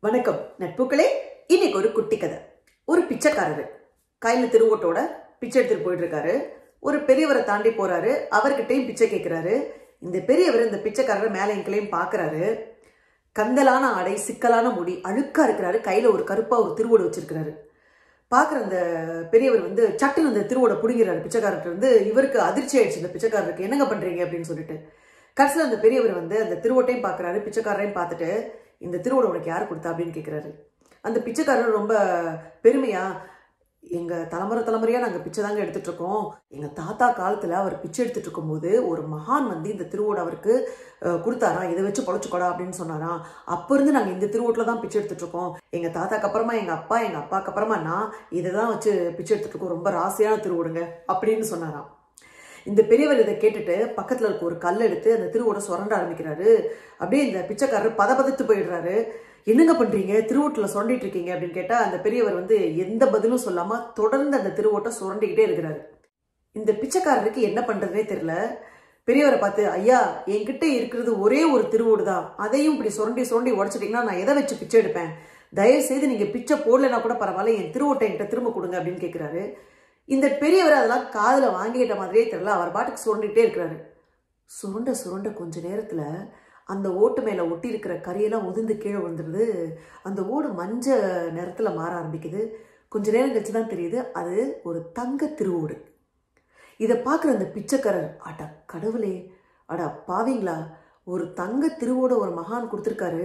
வணக்கம் நட்புகளே இன்னைக்கு ஒரு குட்டி கதை ஒரு பிச்சைக்காரரு கையில திருவோட்டோட பிச்சை எடுத்துட்டு போயிட்டு இருக்காரு ஒரு பெரியவரை தாண்டி போறாரு அவர்கிட்டயும் பிச்சை கேட்கிறாரு இந்த பெரியவர் இந்த பிச்சைக்காரர் மேல எங்களையும் பாக்குறாரு கந்தலான ஆடை சிக்கலான முடி அழுக்கா இருக்கிறாரு கையில ஒரு கருப்பா ஒரு திருவோடு வச்சிருக்கிறாரு பாக்குற அந்த பெரியவர் வந்து சட்டுன்னு அந்த திருவோட புடுங்கிறாரு பிச்சைக்காரர்கிட்ட இருந்து இவருக்கு அதிர்ச்சி ஆயிடுச்சு இந்த பிச்சைக்காரருக்கு என்னங்க பண்றீங்க அப்படின்னு சொல்லிட்டு கடைசியில் அந்த பெரியவர் வந்து அந்த திருவோட்டையும் பார்க்குறாரு பிச்சைக்காரரையும் பார்த்துட்டு இந்த திருவோட உனக்கு யார் கொடுத்தா அப்படின்னு கேட்குறாரு அந்த பிச்சைக்காரர் ரொம்ப பெருமையா எங்கள் தலைமுறை தலைமுறையாக நாங்கள் பிச்சை தாங்க எடுத்துட்டு இருக்கோம் எங்கள் தாத்தா காலத்தில் அவர் பிச்சை எடுத்துட்டு இருக்கும்போது ஒரு மகான் வந்து இந்த திருவோட அவருக்கு அஹ், கொடுத்தாராம் இதை வச்சு பொழைச்சுக்கோடா அப்படின்னு சொன்னாராம் அப்போ இருந்து நாங்கள் இந்த திருவோட்டில் தான் பிச்சை எடுத்துட்டு இருக்கோம் எங்கள் தாத்தாக்கு அப்புறமா எங்கள் அப்பா எங்கள் அப்பாவுக்கு அப்புறமா நான் இதை தான் வச்சு பிச்சை எடுத்துட்டு இருக்கோம் ரொம்ப ராசியான திருவோடுங்க அப்படின்னு சொன்னாராம் இந்த பெரியவர் இதை கேட்டுட்டு பக்கத்துல இருக்க ஒரு கல் எடுத்து அந்த திருவோட சுரண்ட ஆரம்பிக்கிறாரு அப்படியே இந்த பிச்சைக்காரர் பதபதத்து போயிடுறாரு என்னங்க பண்றீங்க திருவோட்டில் சுரண்டிட்டு இருக்கீங்க அப்படின்னு கேட்டா அந்த பெரியவர் வந்து எந்த பதிலும் சொல்லாம தொடர்ந்து அந்த திருவோட்டை சுரண்டிக்கிட்டே இருக்கிறாரு இந்த பிச்சைக்காரருக்கு என்ன பண்றதுனே தெரியல பெரியவரை பார்த்து ஐயா என்கிட்ட இருக்கிறது ஒரே ஒரு திருவோடு தான் அதையும் இப்படி சுரண்டி சுரண்டி உடச்சிட்டிங்கன்னா நான் எதை வச்சு பிச்சை எடுப்பேன் தயவு செய்து நீங்க பிச்சை போடலைன்னா கூட பரவாயில்ல என் திருவோட்டை என்கிட்ட திரும்ப கொடுங்க அப்படின்னு கேட்கிறாரு இந்த பெரியவர் அதெல்லாம் காதுல வாங்கிட்ட மாதிரியே தெரியல அவர் பாட்டுக்கு சுரண்டிட்டே இருக்கிறாரு சுருண்ட சுருண்ட கொஞ்ச நேரத்துல அந்த ஓட்டு மேல ஒட்டி இருக்கிற கரியெல்லாம் உதிர்ந்து கீழே விழுந்துருது அந்த ஓடு மஞ்ச நிறத்துல மாற ஆரம்பிக்குது கொஞ்ச நேரம் கழிச்சு தான் தெரியுது அது ஒரு தங்க திருவோடு இதை பார்க்குற அந்த பிச்சைக்காரர் அட கடவுளே அட பாவீங்களா ஒரு தங்க திருவோட ஒரு மகான் கொடுத்துருக்காரு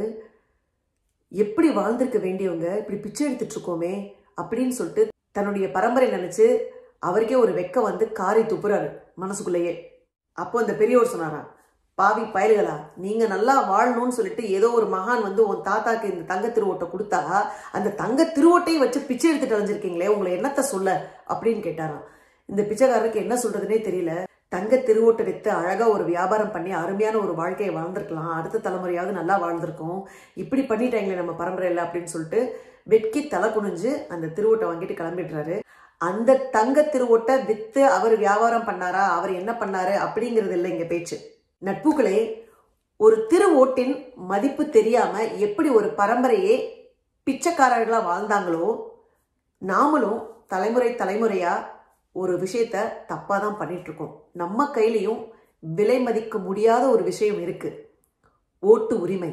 எப்படி வாழ்ந்திருக்க வேண்டியவங்க இப்படி பிச்சை எடுத்துட்டு இருக்கோமே அப்படின்னு சொல்லிட்டு தன்னுடைய பரம்பரை நினைச்சு அவருக்கே ஒரு வெக்க வந்து காரி துப்புறாரு மனசுக்குள்ளேயே அப்போ அந்த பெரியவர் சொன்னாராம் பாவி பயல்களா நீங்க நல்லா வாழணும்னு சொல்லிட்டு ஏதோ ஒரு மகான் வந்து உன் தாத்தாக்கு இந்த தங்க திருவோட்டை கொடுத்தா அந்த தங்க திருவோட்டையும் வச்சு பிச்சை எடுத்துட்டு அலைஞ்சிருக்கீங்களே உங்களை என்னத்த சொல்ல அப்படின்னு கேட்டாராம் இந்த பிச்சைக்காரருக்கு என்ன சொல்றதுனே தெரியல தங்க திருவோட்டை வித்து அழகா ஒரு வியாபாரம் பண்ணி அருமையான ஒரு வாழ்க்கையை வாழ்ந்திருக்கலாம் அடுத்த தலைமுறையாவது நல்லா வாழ்ந்திருக்கோம் இப்படி பண்ணிட்டாங்களே நம்ம பரம்பரையில் அப்படின்னு சொல்லிட்டு வெட்கி தலை குனிஞ்சு அந்த திருவோட்டை வாங்கிட்டு கிளம்பிடுறாரு அந்த தங்க திருவோட்டை வித்து அவர் வியாபாரம் பண்ணாரா அவர் என்ன பண்ணாரு அப்படிங்கிறது இல்லை இங்க பேச்சு நட்புகளே ஒரு திருவோட்டின் மதிப்பு தெரியாம எப்படி ஒரு பரம்பரையே பிச்சைக்காரர்களா வாழ்ந்தாங்களோ நாமளும் தலைமுறை தலைமுறையா ஒரு விஷயத்த தப்பா தான் பண்ணிட்டு இருக்கோம் நம்ம கையிலையும் விலை மதிக்க முடியாத ஒரு விஷயம் இருக்கு ஓட்டு உரிமை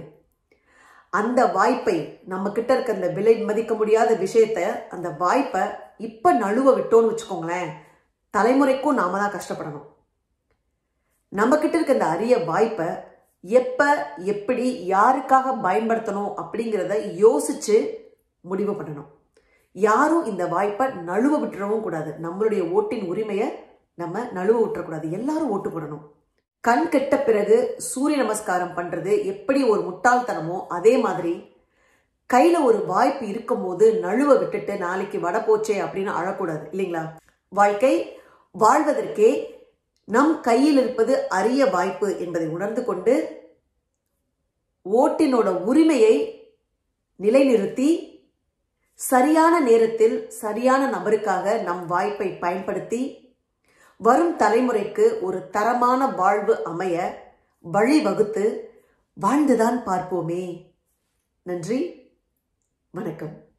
அந்த வாய்ப்பை நம்ம கிட்ட இருக்க அந்த விலை மதிக்க முடியாத விஷயத்த அந்த வாய்ப்பை இப்ப நழுவ விட்டோம்னு வச்சுக்கோங்களேன் தலைமுறைக்கும் நாம தான் கஷ்டப்படணும் நம்ம கிட்ட இருக்க அந்த அரிய வாய்ப்பை எப்ப எப்படி யாருக்காக பயன்படுத்தணும் அப்படிங்கிறத யோசிச்சு முடிவு பண்ணணும் யாரும் இந்த வாய்ப்பை நழுவ விட்டுறவும் கூடாது நம்மளுடைய ஓட்டின் உரிமையை நம்ம நழுவ விட்டுறக்கூடாது எல்லாரும் ஓட்டு போடணும் கண் கெட்ட பிறகு சூரிய நமஸ்காரம் பண்றது எப்படி ஒரு முட்டாள்தனமோ அதே மாதிரி கையில ஒரு வாய்ப்பு இருக்கும்போது நழுவ விட்டுட்டு நாளைக்கு வட போச்சே அப்படின்னு அழக்கூடாது இல்லைங்களா வாழ்க்கை வாழ்வதற்கே நம் கையில் இருப்பது அரிய வாய்ப்பு என்பதை உணர்ந்து கொண்டு ஓட்டினோட உரிமையை நிலைநிறுத்தி சரியான நேரத்தில் சரியான நபருக்காக நம் வாய்ப்பை பயன்படுத்தி வரும் தலைமுறைக்கு ஒரு தரமான வாழ்வு அமைய வழிவகுத்து வாழ்ந்துதான் பார்ப்போமே நன்றி வணக்கம்